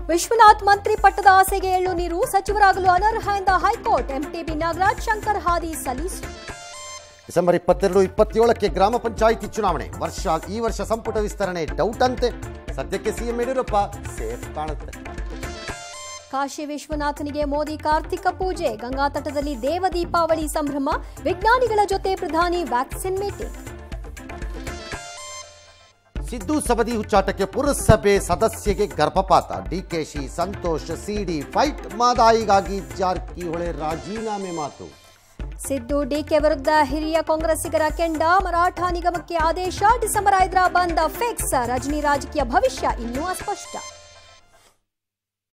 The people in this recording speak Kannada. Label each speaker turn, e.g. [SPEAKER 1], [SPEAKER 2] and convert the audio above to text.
[SPEAKER 1] ವಿಶ್ವನಾಥ್ ಮಂತ್ರಿ ಪಟ್ಟದ ಆಸೆಗೆ ಎಳ್ಳು ನೀರು ಸಚಿವರಾಗಲು ಅನರ್ಹ ಎಂದ ಹೈಕೋರ್ಟ್ ಎಂಟಿಬಿ ನಾಗರಾಜ್ ಶಂಕರ್ ಹಾದಿ ಸಲೀಸು
[SPEAKER 2] ಡಿಸೆಂಬರ್ ಇಪ್ಪತ್ತೆರಡು ಇಪ್ಪತ್ತೇಳಕ್ಕೆ ಗ್ರಾಮ ಪಂಚಾಯಿತಿ ಚುನಾವಣೆ ವರ್ಷ ಈ ವರ್ಷ ಸಂಪುಟ ವಿಸ್ತರಣೆ ಡೌಟ್ ಅಂತೆ ಸದ್ಯಕ್ಕೆ ಸಿಎಂ ಯಡಿಯೂರಪ್ಪ ಸೇಫ್ ಕಾಣುತ್ತೆ
[SPEAKER 1] ಕಾಶಿ ವಿಶ್ವನಾಥನಿಗೆ ಮೋದಿ ಕಾರ್ತಿಕ ಪೂಜೆ ಗಂಗಾ ತಟದಲ್ಲಿ ದೇವ ದೀಪಾವಳಿ ಸಂಭ್ರಮ ವಿಜ್ಞಾನಿಗಳ ಜೊತೆ ಪ್ರಧಾನಿ ವ್ಯಾಕ್ಸಿನ್ ಮೀಟಿಂಗ್
[SPEAKER 2] ಸಿದ್ದು ಸಬದಿ ಹುಚ್ಚಾಟಕ್ಕೆ ಪುರಸಭೆ ಸದಸ್ಯಗೆ ಗರ್ಭಪಾತ ಡಿಕೆಶಿ ಸಂತೋಷ್ ಸಿಡಿ ಫೈಟ್ ಮಾದಾಯಿಗಾಗಿ ಜಾರಕಿಹೊಳಿ ರಾಜೀನಾಮೆ ಮಾತು
[SPEAKER 1] ಸಿದ್ದು ಡಿಕೆ ವಿರುದ್ಧ ಹಿರಿಯ ಕಾಂಗ್ರೆಸ್ಸಿಗರ ಕೆಂಡ ಮರಾಠ ನಿಗಮಕ್ಕೆ ಆದೇಶ ಡಿಸೆಂಬರ್ ಐದರ ಬಂದ ಫಿಕ್ಸ್ ರಜನಿ ರಾಜಕೀಯ ಭವಿಷ್ಯ ಇನ್ನೂ ಅಸ್ಪಷ್ಟ